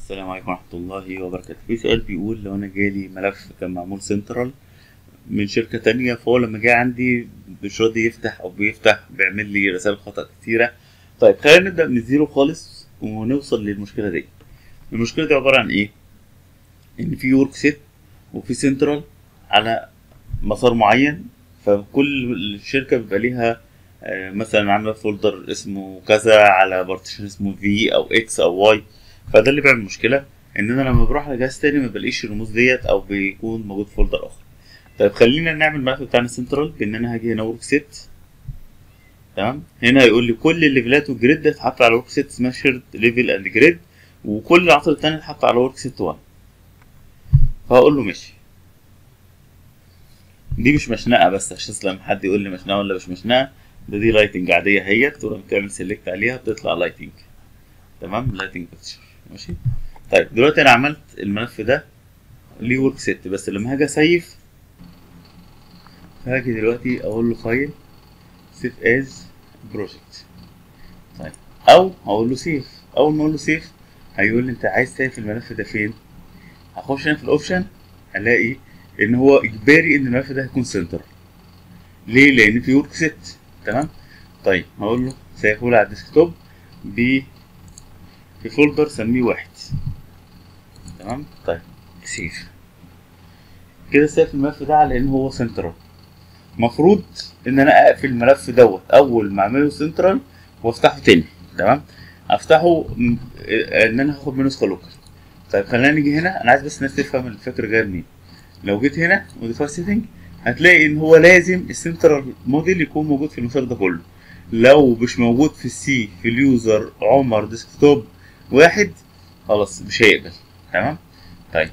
السلام عليكم ورحمة الله وبركاته في سؤال بيقول لو أنا جالي ملف كان معمول سنترال من شركة تانية فهو لما جه عندي مش راضي يفتح أو بيفتح بيعمل لي رسائل خطأ كتيرة طيب خلينا نبدأ من الزيرو خالص ونوصل للمشكلة دي المشكلة دي عبارة عن إيه؟ إن في ورك سيت وفي سنترال على مسار معين فكل شركة بيبقى ليها آه، مثلا عاملة فولدر اسمه كذا على بارتيشن اسمه في أو إكس أو واي فده اللي بيعمل مشكله ان انا لما بروح لجهاز تاني ما بلاقيش الرموز ديت او بيكون موجود في فولدر اخر طيب خلينا نعمل الملف بتاعنا سنترال بان انا هاجي هنا ورك سيت تمام هنا هيقول لي كل الليفلات والجريد ده اتحط على ورك سيت اسمها شيرد ليفل اند جريد وكل العناصر التانية اتحط على ورك سيت 1 فهقول له ماشي دي مش مشنقه بس عشان لما حد يقول لي مشنقه ولا مش مشنقه ده دي لايتنج عاديه اهيت ولما تعمل سيلكت عليها بتطلع لايتنج تمام لايتنج بيكتشر ماشي طيب دلوقتي انا عملت الملف ده ليه ورك سيت بس لما هاجي اسيف هاجي دلوقتي اقول له فايل سيف از بروجكت طيب او هقول له سيف اول ما اقول له سيف هيقول لي انت عايز تسيف الملف ده فين هخش هنا في الاوبشن هلاقي ان هو اجباري ان الملف ده هيكون سنتر ليه لان في ورك سيت تمام طيب هقول له سيفه لي على الديسكتوب ب في فولدر سميه واحد تمام طيب سيف كده سيف الملف ده على ان هو سنترال مفروض ان انا اقفل الملف دوت اول ما اعمله سنترال وافتحه تاني تمام افتحه م- ان انا هاخد منه نسخه لوكال طيب خلينا نيجي هنا انا عايز بس الناس تفهم الفكره جايه منين لو جيت هنا موديفاي سيتنج هتلاقي ان هو لازم السنترال موديل يكون موجود في المسار ده كله لو مش موجود في السي في اليوزر عمر ديسكتوب واحد خلاص مش هيقبل تمام طيب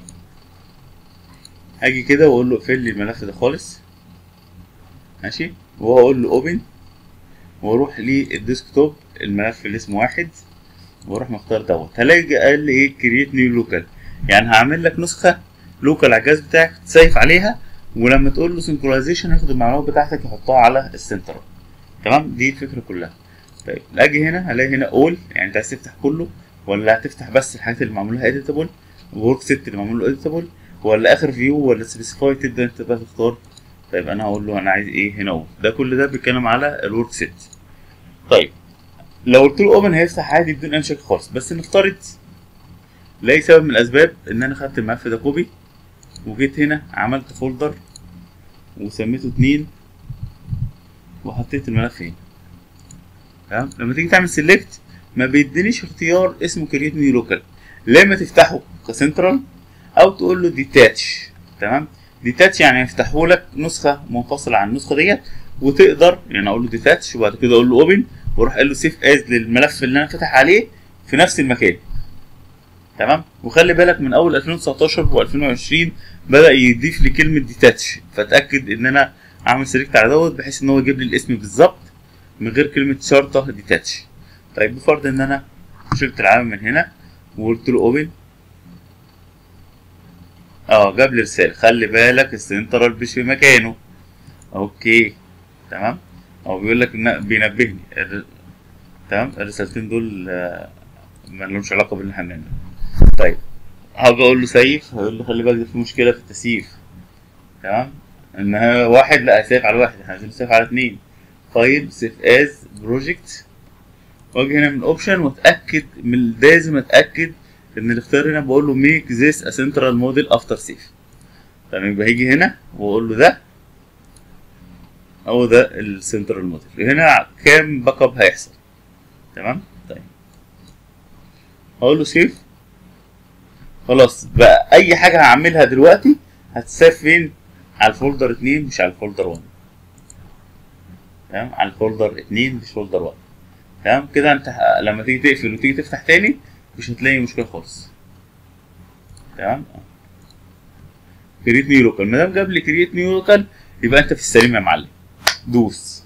هاجي كده واقول له اقفل لي الملف ده خالص ماشي واقول له اوبن واروح للديسكتوب الملف اللي اسمه واحد واروح مختار دوت هلاقي قال لي ايه كرييت نيو لوكال يعني هعمل لك نسخه لوكال على الجهاز بتاعك تسيف عليها ولما تقول له سنكرونايزيشن هياخد المعلومات بتاعتك يحطها على السنتر تمام دي الفكره كلها طيب اجي هنا هلاقي هنا اول يعني انت عايز تفتح كله ولا هتفتح بس الحاجات اللي معمول لها اديتابل ورك سيت اللي معمول له اديتابل ولا اخر فيو ولا سبيسيفاي تبدا انت بقى تختار طيب انا هقول له انا عايز ايه هنا اهو ده كل ده بيتكلم على الورك سيت طيب لو قلت له اوبن هيفتح عادي بدون اي مشاكل خالص بس نفترض لاي سبب من الاسباب ان انا خدت الملف ده كوبي وجيت هنا عملت فولدر وسميته اتنين وحطيت الملف هنا تمام لما تيجي تعمل سيلكت ما بيدينيش اختيار اسمه كريت نيو لوكال لما تفتحه كسنترال او تقول له ديتاتش تمام ديتاتش يعني يفتحه لك نسخه منفصله عن النسخه ديت وتقدر يعني اقول له ديتاتش وبعد كده اقول له اوبن واروح قايل له سيف از للملف اللي انا فاتح عليه في نفس المكان تمام وخلي بالك من اول 2019 و2020 بدا يضيف لي كلمه ديتاتش فاتاكد ان انا اعمل سيلكت على دوت بحيث ان هو يجيب لي الاسم بالظبط من غير كلمه شرطه ديتاتش طيب بفرض ان انا شلت العلامه من هنا وقلت له اوبن اه جاب لي رساله خلي بالك السنترال مش في مكانه اوكي تمام هو بيقول لك إن- بينبهني الر- تمام الرسالتين دول آه، ما لهمش علاقه باللي احنا بنعمله طيب هاجي اقول له سيف هيقول لي خلي بالك ده في مشكله في التسييف تمام ان هو واحد لا هيسيف على واحد احنا عايزين نسيف على اتنين فايل سيف از بروجكت واجي هنا من اوبشن واتاكد من لازم اتاكد ان الاختيار هنا بقول له ميك ذيس ا سنترال موديل افتر سيف تمام يبقى هيجي هنا واقول له ده هو ده السنترال موديل هنا كام باك اب هيحصل تمام طيب هقول له سيف خلاص بقى اي حاجه هعملها دلوقتي هتسيف فين على الفولدر 2 مش على الفولدر 1 تمام على الفولدر 2 مش فولدر 1 تمام كده انت ه- لما تيجي تقفل وتيجي تفتح تاني مش هتلاقي مشكله خالص تمام كريت نيو لوكال ما دام جاب لي كريت نيو لوكال يبقى انت في السليم يا معلم دوس